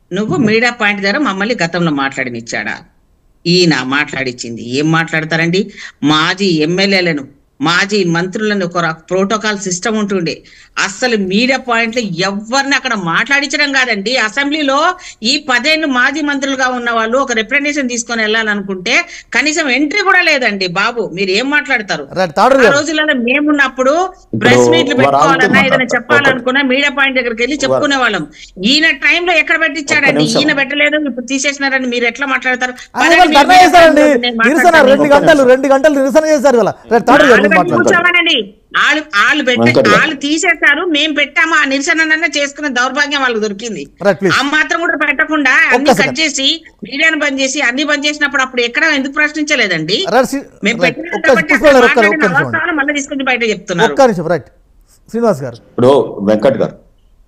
నువ్వు media point ద్వారా మమ్మల్ని గతంలో మాట్లాడనిచ్చాడా ఈయన మాట్లాడిచ్చింది ఏం మాట్లాడతారండి మాజీ ఎమ్మెల్యేలను మాజీ మంత్రులను ఒక ప్రోటోకాల్ సిస్టమ్ ఉంటుండే అస్సలు మీడియా పాయింట్లు ఎవరిని అక్కడ మాట్లాడించడం కాదండి అసెంబ్లీలో ఈ పదేళ్ళు మాజీ మంత్రులుగా ఉన్న వాళ్ళు ఒక రిప్రజెంటేషన్ తీసుకొని వెళ్ళాలనుకుంటే కనీసం ఎంట్రీ కూడా లేదండి బాబు మీరు ఏం మాట్లాడతారు రైట్ తాడు ఆ గారు రోజులలో మేమున్నప్పుడు ప్రెస్ మీట్లు వారు ఆగుతూ పెట్టుకోవాలన్నా ఏదైనా మాట్లాడతారు. చెప్పాలనుకున్నా మీడియా పాయింట్ దగ్గరికి వెళ్ళి చెప్పుకునే వాళ్ళం ఈయన టైంలో ఎక్కడ పెట్టించాడండి నిమిషం. ఈయన పెట్టలేదు ఇప్పుడు తీసేసినారని మీరు ఎట్లా మాట్లాడతారు ఆయన పదండి, ధర్నా మీరు చేశారండి మీడియా పాయింట్ నేను నిరసన మాట్లాడతాను. రెండు గంటలు రెండు గంటలు నిరసన చేశారు ఇలా రైట్ తాడు గారు వాళ్ళు మీరు పెట్టి మాట్లాడతారు కూర్చోమనండి వాళ్ళు వాళ్ళు పెట్ట వెంకట్ గారు. వాళ్ళు తీసేశారు మేము పెట్టాము ఆ నిరసన చేసుకునే దౌర్భాగ్యం వాళ్ళకి దొరికింది రైట్ ప్లీజ్ ఆ మాత్రం కూడా పెట్టకుండా అన్ని ఒక్క కట్ second. చేసి మీడియాను బంద్ చేసి అన్ని బంద్ చేసినప్పుడు అప్పుడు ఎక్కడ ఎందుకు ప్రశ్నించలేదండి రైట్ శ్రీ- మేము రైట్. పెట్టిన ఒక్క కాబట్టి పుష్ప గారు అక్కడ ఒక్క ఒక్క మాట్లాడిన నిమిషం అండి. అవసరాలు మళ్ళీ తీసుకొచ్చి బయట చెప్తున్నారు ఒక్క నిమిషం రైట్ శ్రీనివాస్ గారు ఇప్పుడు వెంకట్ గారు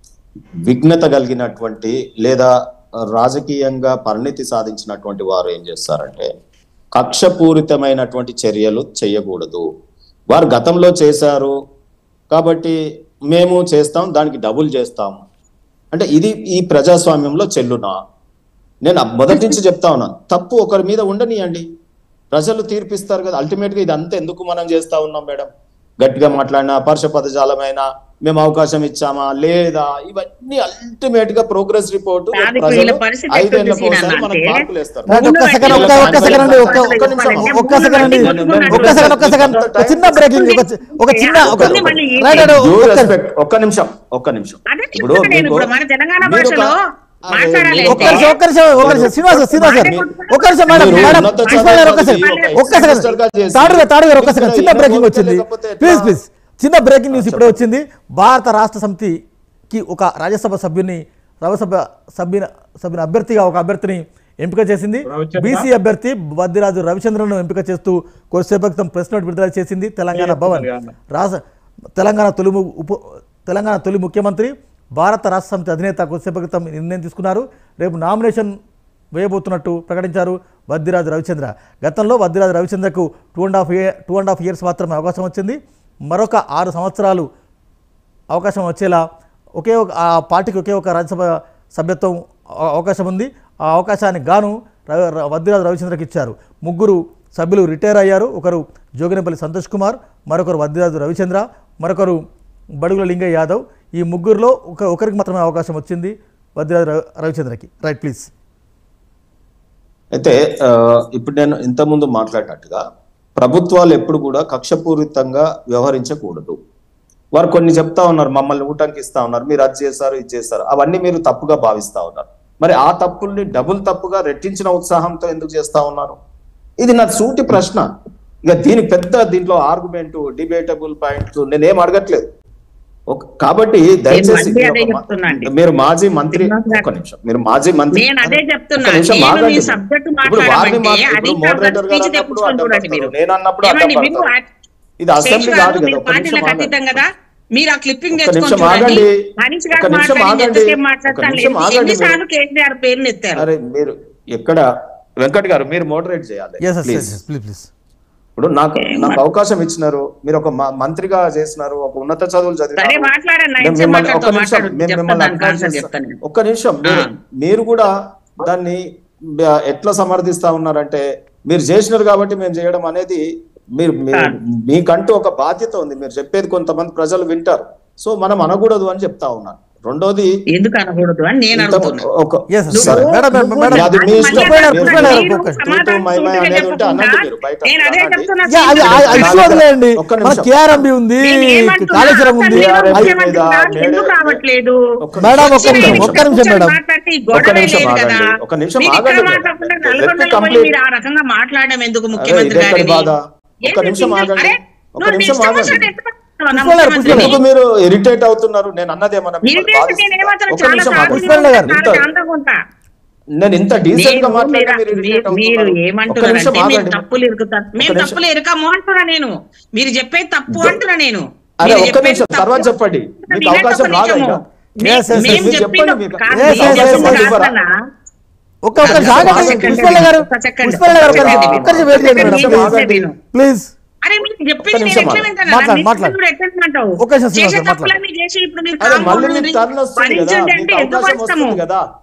విఘ్నత కలిగినటువంటి లేదా రాజకీయంగా పరిణితి సాధించినటువంటి వారు ఏం చేస్తారంటే కక్షపూరితమైనటువంటి చర్యలు చేయకూడదు వారు గతంలో చేశారు కాబట్టి మేము చేస్తాం దానికి డబుల్ చేస్తాం అంటే ఇది ఈ ప్రజాస్వామ్యంలో చెల్లునా నేను మొదటి నుంచి చెప్తా ఉన్నాను తప్పు ఒకరి మీద ఉండనియండి ప్రజలు తీర్పిస్తారు కదా అల్టిమేట్ గా ఇదంతా ఎందుకు మనం చేస్తా ఉన్నాం మేడం గట్టిగా మాట్లాడినా పరుష పదజాలమైనా మేము అవకాశం ఇచ్చామా లేదా ఇవన్నీ అల్టిమేట్ గా ప్రోగ్రెస్ రిపోర్ట్ దానికి వీళ్ళ పరిస్థితి ఎట్లా చూసినా అంటే మార్కులు వేస్తారు రైట్ ఒక్క సెకండ్ ఒక్క ఒక్క సెకండ్ అండి ఒక్క ఒక్క నిమిషం ఒక్క సెకండ్ అండి ఒక్క సెకండ్ ఒక్క సెకండ్ ఒక చిన్న బ్రేకింగ్ ఒక చి- ఒక చిన్న ఒక రైట్ రైట్ Due ఒక్క respect. ఒక్క నిమిషం ఒక్క నిమిషం అదే ఇప్పుడు చెప్తున్నా నేను మీకు- ఇప్పుడు మన తెలంగాణ మీరు ఒక- భాషలో అదే మాట్లాడాలి మీరు ఒక్క నిమిషం ఒక్క నిమిషం ఒక్క నిమిషం శ్రీనివాస్ శ్రీనివాస్ గారు ఒక్క నిమిషం మేడం మీరు మేడం ఉన్నత పుష్ప గారు ఒక్క సెకండ్ చదువు ఒక్క సెకండ్ semester గా చేసి తాడు గారు తాడు గారు ఒక్క సెకండ్ చిన్న ఇక్కడ బ్రేకింగ్ ఏమో వచ్చింది లేకపోతే ఎట్లా? ప్లీజ్ ప్లీజ్ చిన్న బ్రేకింగ్ న్యూస్ ఇప్పుడే వచ్చింది భారత రాష్ట్ర సమితికి ఒక రాజ్యసభ సభ్యుని రాజ్యసభ సభ్యుని సభ్యుని అభ్యర్థిగా ఒక అభ్యర్థిని ఎంపిక చేసింది రవిచంద్ర? బీసీ అభ్యర్థి బద్దిరాజు రవిచంద్రను ఎంపిక చేస్తూ కొద్దిసేపు క్రితం ప్రెస్ నోట్ విడుదల చేసింది తెలంగాణ భవన్ తెలంగాణ. రాష్ట్ర తెలంగాణ తొలి ము- ఉప తెలంగాణ తొలి ముఖ్యమంత్రి భారత రాష్ట్ర సమితి అధినేత కొద్దిసేపు క్రితం ఈ నిర్ణయం తీసుకున్నారు రేపు నామినేషన్ వేయబోతున్నట్టు ప్రకటించారు వద్దిరాజు రవిచంద్ర గతంలో వద్దిరాజు రవిచంద్రకు two and half year two and half years మాత్రమే అవకాశం వచ్చింది మరొక ఆరు సంవత్సరాలు అవకాశం వచ్చేలా ఒకే ఒక ఆ పార్టీకి ఒకే ఒక రాజ్యసభ సభ్యత్వం అవ- అవకాశం ఉంది ఆ అవకాశానికి గాను రవి ర- వద్దిరాజు రవిచంద్రకి ఇచ్చారు ముగ్గురు సభ్యులు రిటైర్ అయ్యారు ఒకరు జోగినపల్లి సంతోష్ కుమార్ మరొకరు వద్దిరాజు రవిచంద్ర మరొకరు బడుగుల లింగయ్య యాదవ్ ఈ ముగ్గురులో ఒక ఒకరికి మాత్రమే అవకాశం వచ్చింది వద్దిరాజు రవి రవిచంద్రకి రైట్ ప్లీజ్ అయితే ఆ, ఇప్పుడు నేను ఇంతకుముందు మాట్లాడినట్టుగా ప్రభుత్వాలు ఎప్పుడు కూడా కక్షపూరితంగా వ్యవహరించకూడదు వారు కొన్ని చెప్తా ఉన్నారు మమ్మల్ని ఊటానికి ఇస్తా ఉన్నారు మీరు అది చేశారు ఇది చేశారు అవన్నీ మీరు తప్పుగా భావిస్తా ఉన్నారు మరి ఆ తప్పుల్ని డబుల్ తప్పుగా రెట్టించిన ఉత్సాహంతో ఎందుకు చేస్తా ఉన్నారు ఇది నా సూటి ప్రశ్న ఇక దీనికి పెద్ద దీంట్లో ఆర్గ్యుమెంట్ డిబేటబుల్ పాయింట్స్ నేనేం అడగట్లేదు ఒక- కాబట్టి దయచేసి మళ్ళీ మీరు అదే ఒక మా- చెప్తున్నా అండి. మీరు మాజీ మంత్రి శ్రీనివాస్ గారు. ఒక నిమిషం మీరు మాజీ మంత్రి నేను అదే చెప్తున్నా. ఒక్క నిమిషం నేను ఆగండి. ఈ subject ఇప్పుడు వారిని మాట్లాడమంటే మాట్లా- అది ఇప్పుడు moderator గారు speech అన్నప్పుడు తెప్పించుకొని అడ్డం చూడండి పడతారు. మీరు. నేను అన్నప్పుడు అడ్డం ఏమండి, మీరు పడతారు. ఆ- ఇది అసెంబ్లీ శేష్ కాదు గారు, కదా మీరు ఒక్క నిమిషం పార్టీలకు ఆగండి. అతీతం కదా మీరు ఆ క్లిప్పింగ్ ఒక్క తెచ్చుకొని నిమిషం చూడండి ఆగండి. మనిషి ఒక్క గారు నిమిషం మాట్లాడింది ఆగండి. ఎంతసేపు ఒక్క మాట్లాడతాను నిమిషం లేదు ఆగండి ఎన్నిసార్లు మీరు. కేసీఆర్ పేరుని ఎత్తారు అరే మీరు ఎక్కడ వెంకట్ గారు మీరు మోడరేట్ చేయాలి yes please yes please please ఇప్పుడు నాకు నాకు అవకాశం ఇచ్చినారు మీరు ఒక మ- మంత్రిగా చేసినారు ఒక ఉన్నత చదువులు సరే చదివారు మాట్లాడండి మేము నైన్సే మిమ్మల్ని- ఒక్క మాట్లాడుతూ నిమిషం మాట్లాడు మేము చెప్తాను మిమ్మల్ని దానికి advise ఆన్సర్ చేస్తాం. చెప్తాను నేను. ఒక్క నిమిషం మీరు ఆ. మీరు కూడా దాన్ని బ- ఎట్లా సమర్థిస్తా ఉన్నారంటే మీరు చేసినారు కాబట్టి మేము చేయడం అనేది మీరు మీరు- కాదు. మీకంటూ ఒక బాధ్యత ఉంది మీరు చెప్పేది కొంతమంది ప్రజలు వింటారు సో మనం అనకూడదు అని చెప్తా ఉన్నాను రెండోది ఎందుకు అనకూడదు అని నేను ఇంత- అడుగుతున్నా ఒక Yes, నువ్వు- సరే. మేడం, మేడం, నువ్వు మేడం, అది మీ అది ఇష్టం. మళ్ళీ పుష్ప గారు, అడుగుతున్నా. పుష్ప గారు, నేను ఒక్క- సమాధానం తూతూ మై మై సూటిగా అనేది ఉంటే చెప్పకుండా అనండి మీరు బయట. నేను అదే అనండి. చెప్తున్నా యా, అది ఆ- ఆ ఇష్యూ వదిలేయండి ఒక్క మన నిమిషం. కేఆర్ఎంబి ఉంది నేను ఏమంటున్నా? కాళేశ్వరం ఉంది అసలు మీరు కేఆర్ఎంబి అది- ముఖ్యమంత్రి మీద గారు ఎందుకు మేడే- రావట్లేదు ఒక్క మేడం, నిమిషం. ఒక్క నిమిషం, ఒక్క నిమిషం, మేడం. మాట్లాడితే ఈ ఒక్క గొడవే నిమిషం లేదు కదా ఆగండి. ఒక్క నిమిషం మీరు ఇక్కడ ఆగండి మేడం. మాట్లాడకుండా Let me నల్గొండలో పోయి complete. మీరు ఆ రకంగా మాట్లాడడం ఎందుకు అరే, ముఖ్యమంత్రి ఇదెక్కడి గారిని బాధ? ఒక్క ఏంటి నిమిషం సింగిల్- ఆగండి. అరే, ఒక్క నువ్వు నిమిషం ఇష్టం ఆగండి. వచ్చినట్టు ఎట్లా మాట్లాడతావు నా పుష్ప గారు, ముఖ్యమంత్రిని? ఎందుకు మీరు ఇరిటేట్ అవుతున్నారు నేను అన్నది ఏమన్నా మిమ్మల్ని ఇరిటేషన్ బాధిస్తుందా? నేను ఏమాత్రం ఒక్క చాలా నిమిషం సాధ్యం ఆగండి. పుష్ప గారు, చాలా ఇంత- శాంతంగా ఉంటా. నేను ఇంత డీసెంట్ గా నేను మాట్లాడినా మీరు- మీరు irritate మీరు అవుతున్నారు. ఒక్క ఏమంటున్నారంటే నిమిషం మేము ఆగండి. తప్పులు ఇరుకుతాం మేము నిమిషం. తప్పులు ఇరకము అంటున్నా నేను మీరు చెప్పేది తప్పు అంటున్నా నేను అరే మీరు ఒక్క చెప్పేది నిమిషం తప్పు. తర్వాత చెప్పండి మీకు వినండి అవకాశం ఒక్క రాదా నిమిషము. ఇంకా? మే- Yes, yes, మేము yes. చెప్పింది చెప్పండి మీకు. కాదు, Yes, మేము yes, yes, చెప్పింది yes. కాదన్నా. ఒక్క ఒక్క నిమిషం ఒక్క ఆగండి second పుష్పల్ల గారు ఒక్క second. పుష్పల్ల గారు ఒక్క ఒక్క నిమిషం second. ఒక్క నిమిషం వెయిట్ చేయండి ఒక్క మేడం నిమిషం ప్లీజ్ విను. ప్లీజ్ అరే మీరు చెప్పింది నేను నిమిషం ఎట్లా ఆగు. వింటాను? మాట్లాడు, నా మాట్లాడు. నిజంగా ఎట్లా వింటావు? ఒక్క నిమిషం శ్రీనివాస్ చేసే గారు, మాట్లాడు. తప్పులన్నీ చేసి ఇప్పుడు మీరు అరే కామ్ మళ్ళీ ఉండి మీకు టర్న్ వస్తుంది కదా భరించండి అంటే మీకు ఎందుకు అవకాశం వస్తాము? వస్తుంది కదా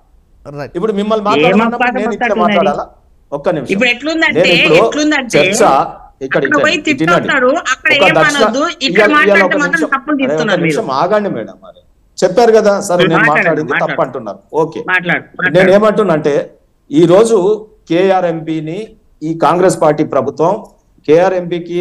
రైట్ ఇప్పుడు మిమ్మల్ని ఏం మాట్లాడమన్నప్పుడు అపార్థం నేను ఇక్కడ మాట్లాడుతున్నది? మాట్లాడాలా ఒక్క నిమిషం ఇప్పుడు ఎట్లుందంటే నేను ఇప్పుడు ఎట్లుందంటే చర్చ ఇక్కడ అక్కడ పోయి ఇటు వినండి. తిట్టుకుంటారు అక్కడ ఒక దక్షిణ- ఏమనొద్దు ఇక్కడ ఇవాళ- ఇవాళ మాట్లాడితే ఒక మాత్రం నిమిషం- తప్పులు అరే, ఒక తీస్తున్నారు మీరు నిమిషం ఆగండి మేడం మరి చెప్పారు కదా సరే నేను మాట్లాడండి, మాట్లాడింది తప్పు మాట్లాడు. అంటున్నారు ఓకే మాట్లాడు నేను మాట్లాడు. ఏమంటున్నంటే ఈ రోజు కేఆర్ఎంపీని ఈ కాంగ్రెస్ పార్టీ ప్రభుత్వం కేఆర్ఎంపీకి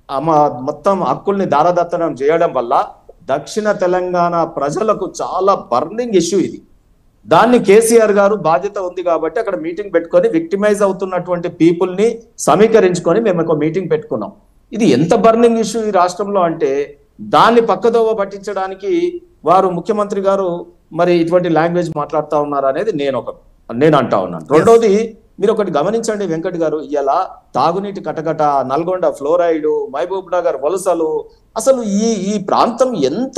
మొత్తం హక్కుల్ని దారదత్తనం చేయడం వల్ల దక్షిణ తెలంగాణ ప్రజలకు చాలా బర్నింగ్ ఇష్యూ ఇది దాన్ని కేసీఆర్ గారు బాధ్యత ఉంది కాబట్టి అక్కడ మీటింగ్ పెట్టుకొని విక్టిమైజ్ అవుతున్నటువంటి పీపుల్ ని సమీకరించుకొని మేము ఒక మీటింగ్ పెట్టుకున్నాం ఇది ఎంత బర్నింగ్ ఇష్యూ ఈ రాష్ట్రంలో అంటే దాన్ని పక్కదోవ పట్టించడానికి వారు ముఖ్యమంత్రి గారు మరి ఇటువంటి లాంగ్వేజ్ మాట్లాడుతా ఉన్నారు అనేది నేను ఒక నేను అంటా ఉన్నాను రెండోది మీరు ఒకటి గమనించండి వెంకట్ గారు ఇలా తాగునీటి కటకట నల్గొండ ఫ్లోరైడ్ మహబూబ్ నగర్ వలసలు అసలు ఈ ఈ ప్రాంతం ఎంత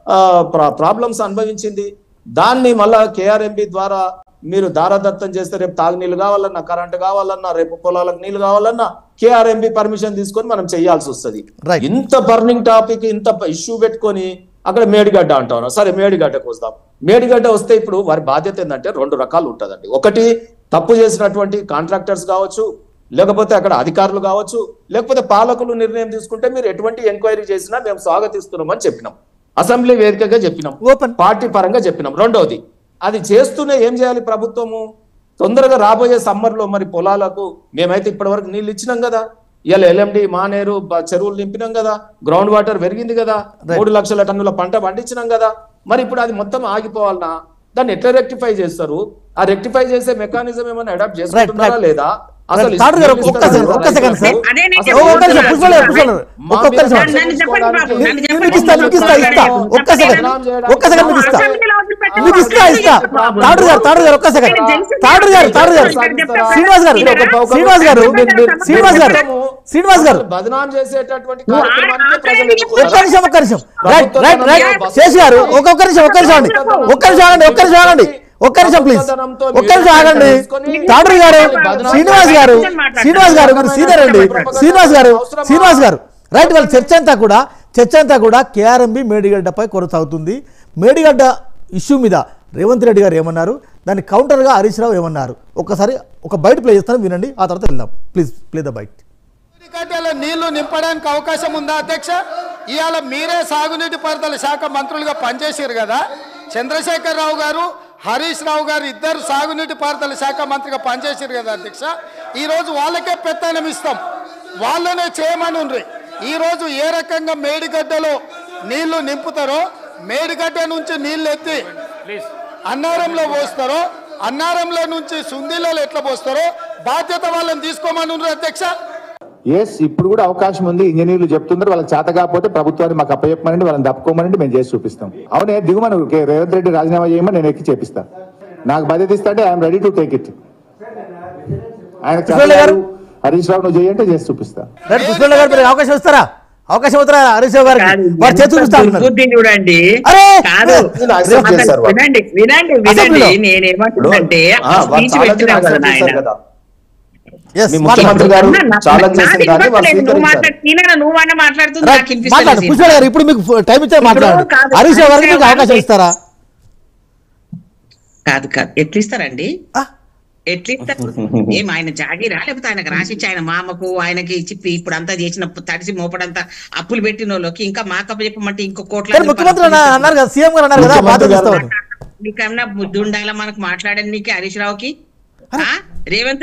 ప్రాబ్లమ్స్ అనుభవించింది దాన్ని మళ్ళా కేఆర్ఎంపీ ద్వారా మీరు దారాదత్తం చేస్తే రేపు తాగునీళ్ళు కావాలన్నా కరెంట్ కావాలన్నా రేపు పొలాలకు నీళ్లు కావాలన్నా కేఆర్ఎంపీ పర్మిషన్ తీసుకొని మనం చేయాల్సి వస్తుంది Right. ఇంత బర్నింగ్ టాపిక్ ఇంత ఇష్యూ పెట్టుకొని అక్కడ మేడిగడ్డ అంటాను సరే మేడిగడ్డకు వస్తాం మేడిగడ్డ వస్తే ఇప్పుడు వారి బాధ్యత ఏంటంటే రెండు రకాలు ఉంటదండి ఒకటి తప్పు చేసినటువంటి కాంట్రాక్టర్స్ కావచ్చు లేకపోతే అక్కడ అధికారులు కావచ్చు లేకపోతే పాలకులు నిర్ణయం తీసుకుంటే మీరు ఎటువంటి ఎంక్వైరీ చేసినా మేము స్వాగతిస్తున్నామని చెప్పినాం అసెంబ్లీ వేదికగా చెప్పినాం ఓపెన్ పార్టీ పరంగా చెప్పినాం రెండవది అది చేస్తూనే ఏం చేయాలి ప్రభుత్వము తొందరగా రాబోయే సమ్మర్ లో మరి పొలాలకు మేమైతే ఇప్పటి నీళ్ళు ఇచ్చినాం కదా ఇవాళ ఎల్ఎండి మానేరు బ- చెరువులు నింపినాం కదా గ్రౌండ్ వాటర్ పెరిగింది కదా మూడు లక్షల టన్నుల పంట పండించినాం కదా మరి ఇప్పుడు అది మొత్తం ఆగిపోవాలనా దాన్ని ఎట్లా రెక్టిఫై చేస్తారు ఆ రెక్టిఫై చేసే మెకానిజం ఏమైనా అడాప్ట్ చేసుకుంటున్నారా right. లేదా అసలు తాడు గారు, ఇస్తారు ఒక్క సెకండ్, కదా ఒక్క సెకండ్ సార్. రైతులకు? అదే నేను అసలు ఓ, ఒక్క నిమిషం, రైతులకు పుష్ప గారు, పుష్ప గారు, మా ఒక్క మీద నిమిషం. నన్ను చెప్పండి బాబు, నన్ను నేను చెప్పండి మీకు ఇస్తా, మీకు ఇస్తా, ఇస్తా. ఒక్క సెకండ్ ఒక్క సెకండ్ మీకు ఇస్తా మీకు ఇస్తా ఇస్తా తాడు గారు తాడు గారు ఒక్క సెకండ్ తాడు గారు తాడు గారు శ్రీనివాస్ గారు శ్రీనివాస్ గారు శ్రీనివాస్ గారు శ్రీనివాస్ గారు బదనాం చేసేటటువంటి నువ్వు ఆ- కార్యక్రమానికి ఆ ప్రజలు ట్రైనింగ్ ఎన్నుకున్నారు. ఒక్క నిమిషం ఒక్క నిమిషం రైట్ రైట్ రైట్ శేష్ గారు ఒక్కొక్క నిమిషం ఒక్క నిమిషం ఆగండి ఒక్క నిమిషం ఆగండి ఒక్క నిమిషం ఆగండి ఒక్క నిమిషం ప్లీజ్ ఒక్క నిమిషం ఆగండి తాడు గారు శ్రీనివాస్ గారు శ్రీనివాస్ గారు మీరు సీనియర్ అండి శ్రీనివాస్ గారు శ్రీనివాస్ గారు రైట్ వాళ్ళ చర్చ అంతా కూడా చర్చ అంతా కూడా కేఆర్ఎంబి మేడిగడ్డపై కొనసాగుతుంది మేడిగడ్డ ఇష్యూ మీద రేవంత్ రెడ్డి గారు ఏమన్నారు దాని కౌంటర్గా హరీష్ రావు ఏమన్నారు ఒక్కసారి ఒక బయట ప్లే చేస్తాను వినండి ఆ తర్వాత వెళ్దాం ప్లీజ్ ప్లే ద బైట్ కట్టెల నీళ్లు నింపడానికి అవకాశం ఉందా అధ్యక్ష ఇవాళ మీరే సాగునీటి పారుదల శాఖ మంత్రులుగా పనిచేసారు కదా చంద్రశేఖర్ రావు గారు హరీష్ రావు గారు ఇద్దరు సాగునీటి పారుదల శాఖ మంత్రిగా పనిచేసారు కదా అధ్యక్ష ఈరోజు వాళ్ళకే పెత్తనం ఇస్తాం వాళ్ళనే చేయమని ఉండ్రి ఈరోజు ఏ రకంగా మేడిగడ్డలో నీళ్లు నింపుతారో మేడిగడ్డ నుంచి నీళ్లు ఎత్తి అన్నారంలో పోస్తారో అన్నారంలో నుంచి సుందీలలో ఎట్లా పోస్తారో బాధ్యత వాళ్ళని తీసుకోమని ఉండ్రి అధ్యక్ష ఎస్ ఇప్పుడు కూడా అవకాశం ఉంది ఇంజనీర్లు చెప్తున్నారు వాళ్ళకి చేత కాకపోతే ప్రభుత్వాన్ని మాకు అప్పచెప్పమనండి వాళ్ళని తప్పుకోమనండి మేము చేసి చూపిస్తాం అవునే దిగుమను కే- రేవంత్ రెడ్డి రాజీనామా చేయమని నేను ఎక్కి చేపిస్తాను నాకు బాధ్యత ఇస్తా అంటే I'm ready to take it ఆయన కృష్ణయ్య గారు. హరీష్ రావు నువ్వు చేయంటే చేసి చూపిస్తా రైట్ పుష్పల్ల గారు మీరు అవకాశం ఇస్తారా అవకాశం ఇస్తారా హరీష్ రావు గారికి వారు చేతి చూపిస్తా ఉన్నారు బుద్ధి చూడండి అరే! కాదు నేను accept అసలు చేశారు వాళ్ళు. వినండి వినండి అసెంబ్లీలో. వినండి నేనేమంటున్నానంటే ఆ, వాళ్ళు స్పీచ్ challenge పెట్టినావు కదా accept నాయన చేశారు కదా. Yes, మీ మాట్లాడండి. ముఖ్యమంత్రి గారు అన్న, నా- ఛాలెంజ్ నాది చేసిన దాన్ని వాళ్ళు వినపడలేదు. నువ్వు స్వీకరించారు మాట్లాడు ఈయన నువ్వు అన్న మాట్లాడుతుంది రైట్, నాకు మాట్లాడండి వినిపిస్తలేదు పుష్పల్ల గారు ఇప్పుడు మీకు టైం ఇచ్చారు మాట్లాడండి కాదు, హరీష్ రావు గారికి మీకు హరీష్ అవకాశం రావు ఇస్తారా కాదు కాదు ఎట్లా ఇస్తారండి ఆ, ఎట్లా ఇస్తారు ఏం ఆయన జాగిరా లేకపోతే ఆయనకు రాసిచ్చి ఆయన మామకు ఆయనకి ఇచ్చి ఇప్పుడు అంతా చేసిన తడిసి మోపడంతా అప్పులు పెట్టిన వాళ్ళకి ఇంకా మాకప్ప చెప్పమంటే ఇంకో కోట్ల కానీ ముఖ్యమంత్రి అన్న- అన్నారు కదా సీఎం గారు అన్నారు కదా ముఖ్యమంత్రి బాధ్యత గారు- ఇస్తామని నీకన్నా బుద్ధి ఉండాలా మనకు మాట్లాడడానికి హరీష్ రావుకి ఆ? రేవంత్